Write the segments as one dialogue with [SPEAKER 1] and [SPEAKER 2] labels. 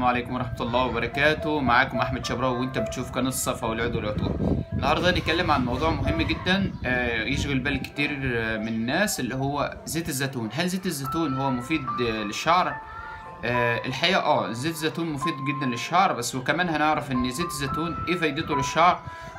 [SPEAKER 1] عليكم ورحمة الله وبركاته معاكم أحمد شبراوي وأنت بتشوف قناة الصفا والعود والعطور النهاردة هنتكلم عن موضوع مهم جدا آه، يشغل بال كتير آه، من الناس اللي هو زيت الزيتون هل زيت الزيتون هو مفيد آه، للشعر؟ آه، الحقيقة اه زيت الزيتون مفيد جدا للشعر بس وكمان هنعرف ان زيت الزيتون ايه فايدته للشعر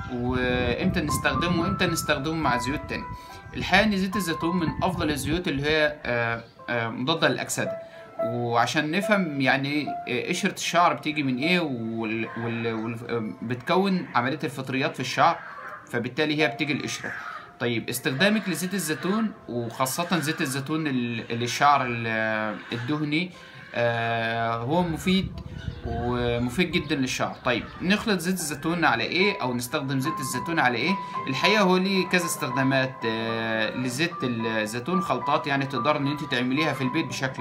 [SPEAKER 1] وامتى نستخدمه وامتى نستخدمه مع زيوت تانية الحقيقة ان زيت الزيتون من افضل الزيوت اللي هي آه، آه، مضادة للأكسدة وعشان نفهم يعني ايه قشرة الشعر بتيجي من ايه وال... وال... وال... بتكون عملية الفطريات في الشعر فبالتالي هي بتيجي القشرة طيب استخدامك لزيت الزيتون وخاصة زيت الزيتون ال- للشعر ال- الدهني آه، هو مفيد ومفيد جدا للشعر طيب نخلط زيت الزيتون على ايه او نستخدم زيت الزيتون على ايه الحقيقه هو ليه كذا استخدامات آه، لزيت الزيتون خلطات يعني تقدر ان انت تعمليها في البيت بشكل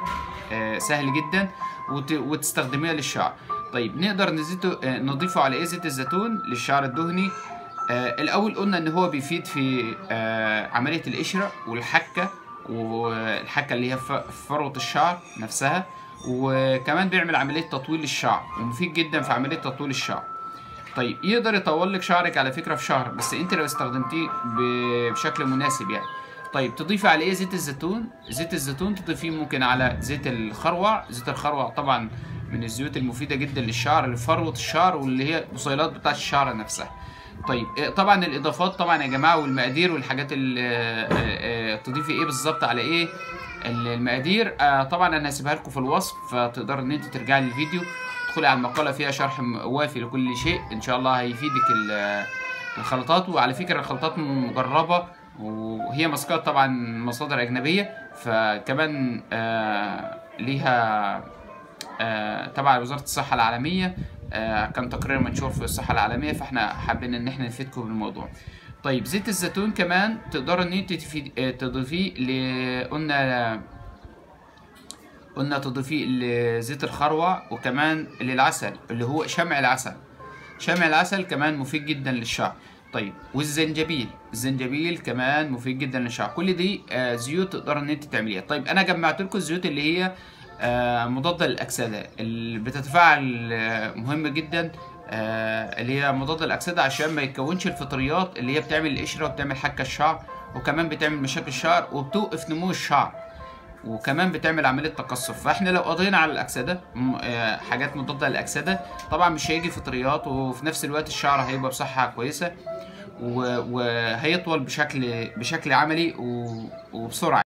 [SPEAKER 1] آه، سهل جدا وت- وتستخدميها للشعر طيب نقدر نزيته آه، نضيفه على ايه زيت الزيتون للشعر الدهني آه الاول قلنا ان هو بيفيد في آه عمليه القشره والحكه والحكه اللي هي ف- فروه الشعر نفسها وكمان بيعمل عمليه تطويل للشعر ومفيد جدا في عمليه تطويل الشعر طيب يقدر يطول لك شعرك على فكره في شهر بس انت لو استخدمتيه ب- بشكل مناسب يعني طيب تضيفي على ايه زيت الزيتون زيت الزيتون تضيفيه ممكن على زيت الخروع زيت الخروع طبعا من الزيوت المفيده جدا للشعر لفروه الشعر واللي هي البصيلات بتاعت الشعر نفسها طيب آه، طبعا الاضافات طبعا يا جماعه والمقادير والحاجات اللي آه، آه، تضيفي ايه بالظبط على ايه المقادير آه، طبعا انا هسيبها لكم في الوصف فتقدر ان انت ترجعي للفيديو تدخلي على المقاله فيها شرح م- وافي لكل شيء ان شاء الله هيفيدك ال- الخلطات وعلى فكره الخلطات مجربه وهي ماسكات طبعا مصادر اجنبيه فكمان آه، ليها آه، تبع وزاره الصحه العالميه آه، كان تقرير منشور في الصحه العالميه فاحنا حابين ان احنا نفيدكم بالموضوع طيب زيت الزيتون كمان تقدر ان انت تفيد- آه، تضيفيه ل قلنا قلنا تضيفيه لزيت الخروع وكمان للعسل اللي هو شمع العسل شمع العسل كمان مفيد جدا للشعر طيب والزنجبيل الزنجبيل كمان مفيد جدا للشعر كل دي آه، زيوت تقدر ان انت تعمليها طيب انا جمعت لكم الزيوت اللي هي آه، مضاده للاكسده اللي بتتفاعل آه، مهم جدا آه، اللي هي مضاده للاكسده عشان ما يتكونش الفطريات اللي هي بتعمل القشره وبتعمل حكه الشعر وكمان بتعمل مشاكل الشعر وبتوقف نمو الشعر وكمان بتعمل عمليه تقصف فاحنا لو قضينا على الاكسده م- آه، حاجات مضاده للاكسده طبعا مش هيجي فطريات وفي نفس الوقت الشعر هيبقى بصحه كويسه و- وهيطول بشكل بشكل عملي و- وبسرعه